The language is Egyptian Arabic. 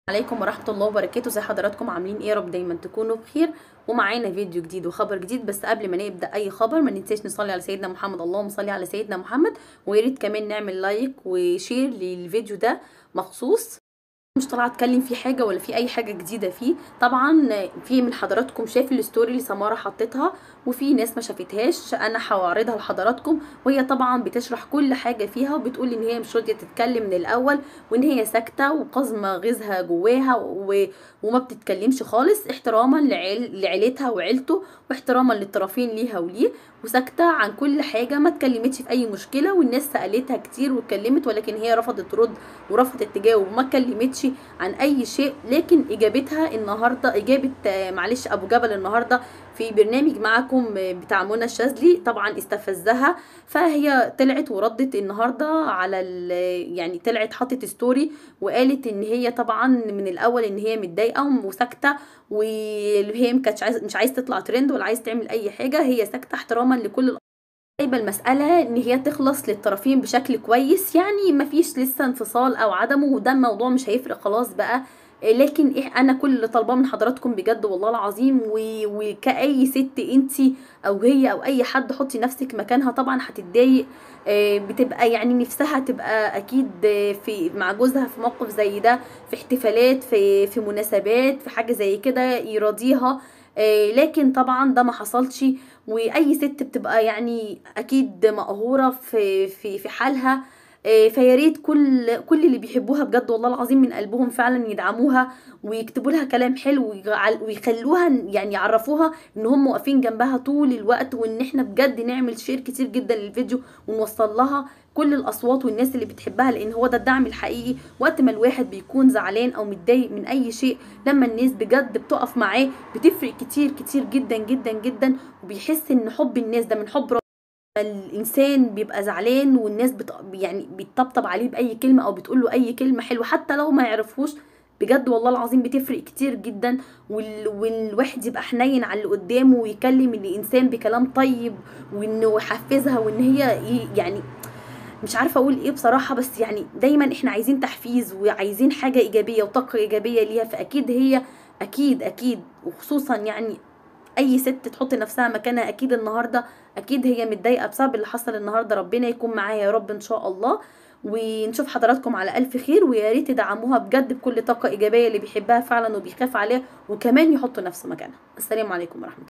عليكم ورحمة الله وبركاته زي حضراتكم عاملين ايه يا رب دايما تكونوا بخير ومعانا فيديو جديد وخبر جديد بس قبل ما نبدا اي خبر ما ننساش نصلي على سيدنا محمد اللهم صل على سيدنا محمد ويا ريت كمان نعمل لايك وشير للفيديو ده مخصوص مش طالعه اتكلم في حاجه ولا في اي حاجه جديده فيه طبعا في من حضراتكم شاف الستوري اللي سماره حطتها وفي ناس ما شافتهاش انا هعرضها لحضراتكم وهي طبعا بتشرح كل حاجه فيها وبتقول ان هي مش راضيه تتكلم من الاول وان هي ساكته وقازمه غيظها جواها و... وما بتتكلمش خالص احتراما لعيل... لعيلتها وعيلته واحتراما للطرفين ليها وليه وساكته عن كل حاجه ما اتكلمتش في اي مشكله والناس سالتها كتير واتكلمت ولكن هي رفضت ترد ورفضت تجاوب وما اتكلمتش عن اي شيء لكن اجابتها النهارده اجابه معلش ابو جبل النهارده في برنامج معكم بتاع منى الشاذلي طبعا استفزها فهي طلعت وردت النهارده على يعني طلعت حطت ستوري وقالت ان هي طبعا من الاول ان هي متضايقه وساكته وهي مش عايز مش عايز تطلع ترند ولا عايز تعمل اي حاجه هي ساكته احتراما لكل سايبه المسألة ان هي تخلص للطرفين بشكل كويس يعني مفيش لسه انفصال او عدمه وده الموضوع مش هيفرق خلاص بقى لكن إيه انا كل اللي طالباه من حضراتكم بجد والله العظيم وكأي ست انتي او هي او اي حد حطي نفسك مكانها طبعا هتتضايق بتبقى يعني نفسها تبقى اكيد في مع جوزها في موقف زي ده في احتفالات في في مناسبات في حاجه زي كده يراضيها لكن طبعا ده ما حصلش واي ست بتبقى يعني اكيد مقهوره في في في حالها فيا ريت كل كل اللي بيحبوها بجد والله العظيم من قلبهم فعلا يدعموها ويكتبوا لها كلام حلو ويخلوها يعني يعرفوها ان هم واقفين جنبها طول الوقت وان احنا بجد نعمل شير كتير جدا للفيديو ونوصل لها كل الاصوات والناس اللي بتحبها لان هو ده الدعم الحقيقي وقت ما الواحد بيكون زعلان او متضايق من اي شيء لما الناس بجد بتقف معاه بتفرق كتير كتير جدا جدا جدا وبيحس ان حب الناس ده من حب الانسان بيبقى زعلان والناس بت... يعني بتطبطب عليه باي كلمه او بتقول له اي كلمه حلوه حتى لو ما يعرفوش بجد والله العظيم بتفرق كتير جدا وال... والواحد يبقى حنين على اللي قدامه ويكلم الانسان بكلام طيب وانه يحفزها وان هي يعني مش عارفه اقول ايه بصراحه بس يعني دايما احنا عايزين تحفيز وعايزين حاجه ايجابيه وطاقه ايجابيه ليها فاكيد هي اكيد اكيد وخصوصا يعني اي ست تحط نفسها مكانها اكيد النهارده اكيد هي متضايقه بسبب اللي حصل النهارده ربنا يكون معايا يا رب ان شاء الله ونشوف حضراتكم على الف خير ويا ريت تدعموها بجد بكل طاقه ايجابيه اللي بيحبها فعلا وبيخاف عليها وكمان يحطوا نفسه مكانها السلام عليكم ورحمه الله